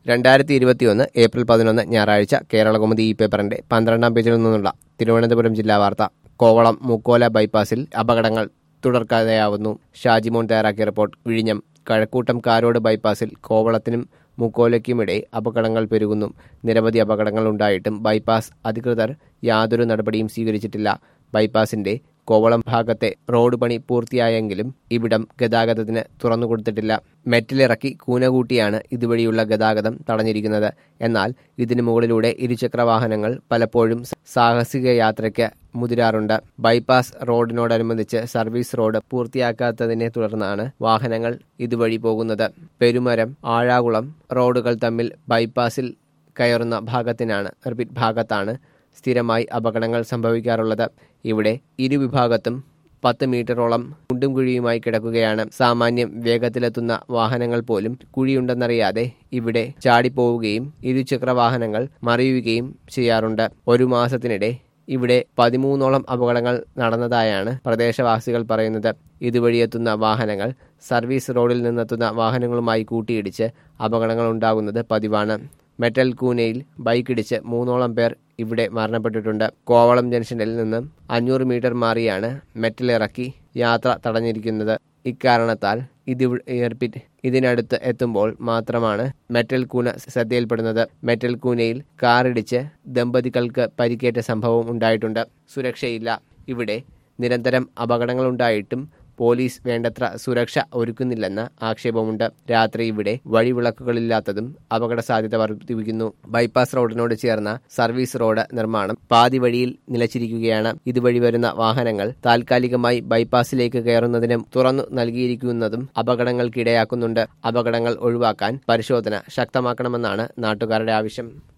രണ്ടായിരത്തി ഇരുപത്തിയൊന്ന് ഏപ്രിൽ പതിനൊന്ന് ഞായറാഴ്ച കേരളകൗമുദി ഈ പേപ്പറിന്റെ പന്ത്രണ്ടാം പേജിൽ നിന്നുള്ള തിരുവനന്തപുരം ജില്ലാ വാർത്ത കോവളം മുക്കോല ബൈപ്പാസിൽ അപകടങ്ങൾ തുടർക്കഥയാവുന്നു ഷാജിമോൻ തയ്യാറാക്കിയ റിപ്പോർട്ട് വിഴിഞ്ഞം കഴക്കൂട്ടം കാരോട് ബൈപ്പാസിൽ കോവളത്തിനും മുക്കോലയ്ക്കുമിടെ അപകടങ്ങൾ പെരുകുന്നു നിരവധി അപകടങ്ങൾ ഉണ്ടായിട്ടും ബൈപ്പാസ് അധികൃതർ യാതൊരു നടപടിയും സ്വീകരിച്ചിട്ടില്ല ബൈപ്പാസിന്റെ കോവളം ഭാഗത്തെ റോഡ് പണി പൂർത്തിയായെങ്കിലും ഇവിടം ഗതാഗതത്തിന് തുറന്നുകൊടുത്തിട്ടില്ല മെറ്റിലിറക്കി കൂനകൂട്ടിയാണ് ഇതുവഴിയുള്ള ഗതാഗതം തടഞ്ഞിരിക്കുന്നത് എന്നാൽ ഇതിനു മുകളിലൂടെ ഇരുചക്ര വാഹനങ്ങൾ പലപ്പോഴും സാഹസിക യാത്രയ്ക്ക് മുതിരാറുണ്ട് ബൈപ്പാസ് റോഡിനോടനുബന്ധിച്ച് സർവീസ് റോഡ് പൂർത്തിയാക്കാത്തതിനെ തുടർന്നാണ് വാഹനങ്ങൾ ഇതുവഴി പോകുന്നത് പെരുമരം ആഴാകുളം റോഡുകൾ തമ്മിൽ ബൈപ്പാസിൽ കയറുന്ന ഭാഗത്തിനാണ് റിപ്പീറ്റ് ഭാഗത്താണ് സ്ഥിരമായി അപകടങ്ങൾ സംഭവിക്കാറുള്ളത് ഇവിടെ ഇരുവിഭാഗത്തും പത്ത് മീറ്ററോളം കുണ്ടും കുഴിയുമായി കിടക്കുകയാണ് സാമാന്യം വേഗത്തിലെത്തുന്ന വാഹനങ്ങൾ പോലും കുഴിയുണ്ടെന്നറിയാതെ ഇവിടെ ചാടിപ്പോവുകയും ഇരുചക്ര വാഹനങ്ങൾ മറിയുകയും ചെയ്യാറുണ്ട് ഒരു മാസത്തിനിടെ ഇവിടെ പതിമൂന്നോളം അപകടങ്ങൾ നടന്നതായാണ് പ്രദേശവാസികൾ പറയുന്നത് ഇതുവഴിയെത്തുന്ന വാഹനങ്ങൾ സർവീസ് റോഡിൽ നിന്നെത്തുന്ന വാഹനങ്ങളുമായി കൂട്ടിയിടിച്ച് അപകടങ്ങൾ ഉണ്ടാകുന്നത് പതിവാണ് മെറ്റൽ കൂനയിൽ ബൈക്കിടിച്ച് മൂന്നോളം പേർ ഇവിടെ മരണപ്പെട്ടിട്ടുണ്ട് കോവളം ജംഗ്ഷനിൽ നിന്നും അഞ്ഞൂറ് മീറ്റർ മാറിയാണ് മെറ്റൽ ഇറക്കി യാത്ര തടഞ്ഞിരിക്കുന്നത് ഇക്കാരണത്താൽ ഇത് റിപ്പീറ്റ് ഇതിനടുത്ത് എത്തുമ്പോൾ മാത്രമാണ് മെറ്റൽ കൂന ശ്രദ്ധയിൽപ്പെടുന്നത് മെറ്റൽ കൂനയിൽ കാറിടിച്ച് ദമ്പതികൾക്ക് പരിക്കേറ്റ സംഭവം ഉണ്ടായിട്ടുണ്ട് സുരക്ഷയില്ല ഇവിടെ നിരന്തരം അപകടങ്ങളുണ്ടായിട്ടും പോലീസ് വേണ്ടത്ര സുരക്ഷ ഒരുക്കുന്നില്ലെന്ന ആക്ഷേപമുണ്ട് രാത്രി ഇവിടെ വഴിവിളക്കുകളില്ലാത്തതും അപകട സാധ്യത വർദ്ധിപ്പിക്കുന്നു ബൈപ്പാസ് റോഡിനോട് ചേർന്ന സർവീസ് റോഡ് നിർമ്മാണം പാതി വഴിയിൽ നിലച്ചിരിക്കുകയാണ് ഇതുവഴി വരുന്ന വാഹനങ്ങൾ താൽക്കാലികമായി ബൈപ്പാസിലേക്ക് കയറുന്നതിനും തുറന്നു നൽകിയിരിക്കുന്നതും അപകടങ്ങൾക്കിടയാക്കുന്നുണ്ട് അപകടങ്ങൾ ഒഴിവാക്കാൻ പരിശോധന ശക്തമാക്കണമെന്നാണ് നാട്ടുകാരുടെ ആവശ്യം